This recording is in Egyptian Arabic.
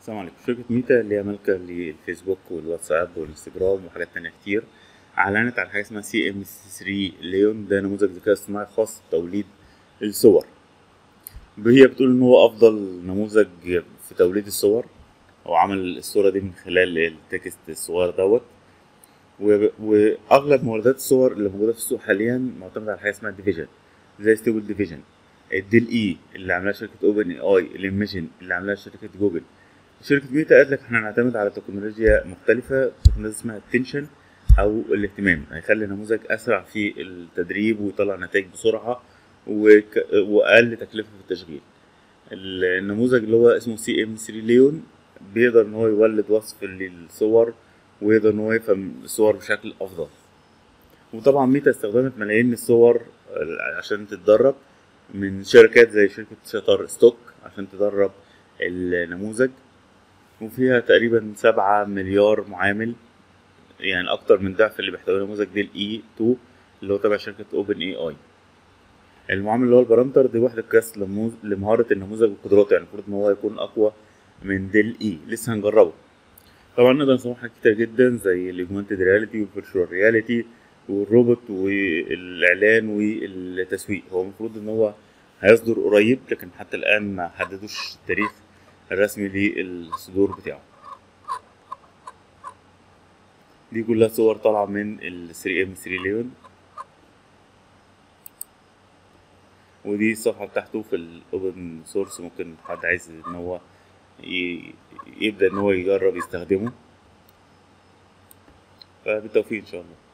السلام عليكم شركة ميتا اللي هي مالكة للفيسبوك والواتساب والانستجرام وحاجات تانية كتير أعلنت على حاجة اسمها سي ام 3 ليون ده نموذج ذكاء اصطناعي خاص بتوليد الصور هي بتقول إن هو أفضل نموذج في توليد الصور أو عمل الصورة دي من خلال التكست الصغير دوت و- وأغلب مولدات الصور اللي موجودة في السوق حاليا معتمدة على حاجة اسمها ديفيجن زي ستيبل ديفيجن الديل اي اللي عاملاها شركة اوبن اي اي الايميجن اللي عاملاها شركة جوجل شركة ميتا قالت لك احنا هنعتمد على تكنولوجيا مختلفة تكنولوجيا اسمها التنشن او الاهتمام هيخلي النموذج اسرع في التدريب ويطلع نتائج بسرعة وك... واقل تكلفة في التشغيل النموذج اللي هو اسمه سي ام 3 ليون بيقدر ان هو يولد وصف للصور ويقدر ان هو يفهم الصور بشكل افضل وطبعا ميتا استخدمت ملايين الصور عشان تتدرب من شركات زي شركة شاتر ستوك عشان تدرب النموذج وفيها تقريبا سبعة مليار معامل يعني أكتر من ضعف اللي بيحتوي نموذج ديل اي 2 اللي هو تبع شركة اوبن اي اي المعامل اللي هو البارامتر دي وحدة قياس لمو- لمهارة النموذج وقدراته يعني المفروض إن هو يكون أقوى من ديل اي لسه هنجربه طبعا نقدر نسمع حاجات كتير جدا زي الاجمانتد رياليتي والفيرتشوال رياليتي والروبوت والاعلان والتسويق هو المفروض ان هو هيصدر قريب لكن حتى الان ما حددوش التاريخ الرسمي للصدور بتاعه دي كلها صور طالعة من ال 3 ام 3 ليون ودي الصفحة بتاعته في الاوبن سورس ممكن حد عايز ان هو ي- يبدأ ان هو يجرب يستخدمه فبالتوفيق ان شاء الله